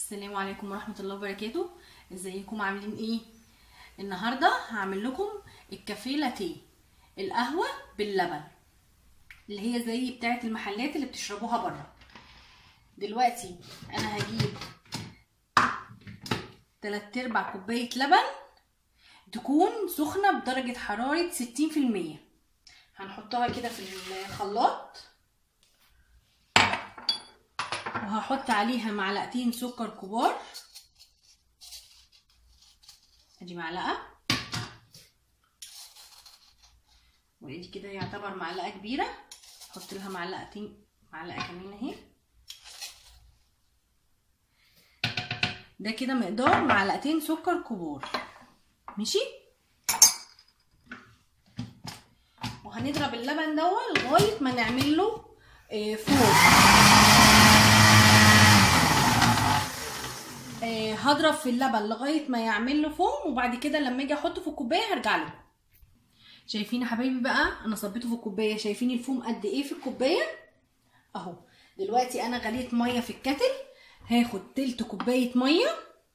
السلام عليكم ورحمة الله وبركاته ازيكم عاملين ايه النهاردة هعمل لكم الكافيه لاتيه القهوة باللبن اللي هي زي بتاعة المحلات اللي بتشربوها بره دلوقتي انا هجيب تلات ارباع كوباية لبن تكون سخنة بدرجة حرارة ستين في المية هنحطها كده في الخلاط وهحط عليها معلقتين سكر كبار ادي معلقه وادي كده يعتبر معلقه كبيره احط لها معلقتين معلقه كمان اهي ده كده مقدار معلقتين سكر كبار ماشي وهنضرب اللبن دوت لغايه ما نعمل له فوق هضرب في اللبن لغايه ما يعمل له فوم وبعد كده لما اجي احطه في الكوبايه هرجع له شايفين يا حبايبي بقى انا صبيته في الكوبايه شايفين الفوم قد ايه في الكوبايه اهو دلوقتي انا غليت ميه في الكتل هاخد تلت كوبايه ميه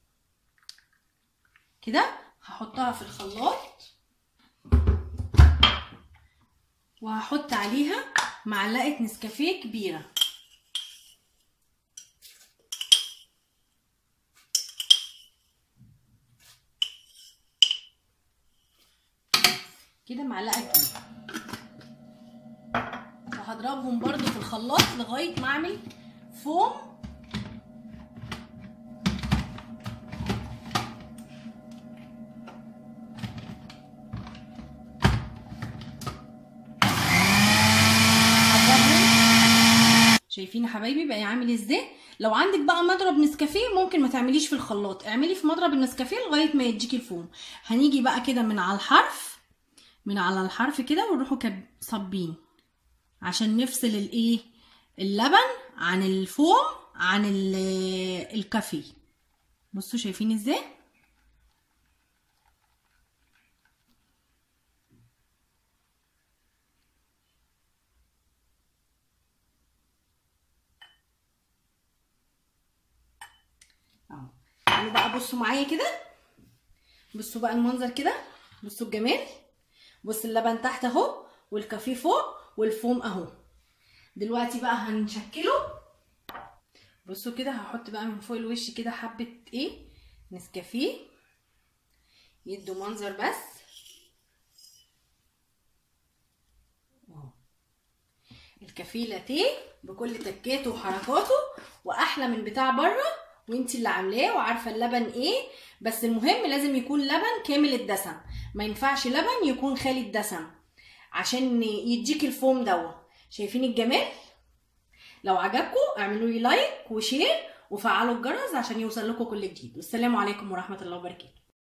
كده هحطها في الخلاط وهحط عليها معلقه نسكافيه كبيره كده معلقه كبيره وهضربهم برضو في الخلاط لغايه ما اعمل فوم شايفين يا حبايبي بقى عامل ازاي لو عندك بقى مضرب نسكافيه ممكن ما تعمليش في الخلاط اعملي في مضرب النسكافيه لغايه ما يديكي الفوم هنيجي بقى كده من على الحرف من على الحرف كده ونروحوا صابين عشان نفصل الايه اللبن عن الفوم عن الكافيه بصوا شايفين ازاي اهو يعني بقى بصوا معايا كده بصوا بقى المنظر كده بصوا الجمال بص اللبن تحت اهو والكافيه فوق والفوم اهو دلوقتي بقى هنشكله بصوا كده هحط بقى من فوق الوش كده حبه ايه نسكافيه يدوا منظر بس اهو الكافيه لاتيه بكل تكاته وحركاته واحلى من بتاع بره وانتي اللي عاملاه وعارفه اللبن ايه بس المهم لازم يكون لبن كامل الدسم ما ينفعش لبن يكون خالي الدسم عشان يديك الفوم دوت شايفين الجمال لو عجبكم اعملوا لي لايك وشير وفعلوا الجرس عشان يوصل لكم كل جديد والسلام عليكم ورحمه الله وبركاته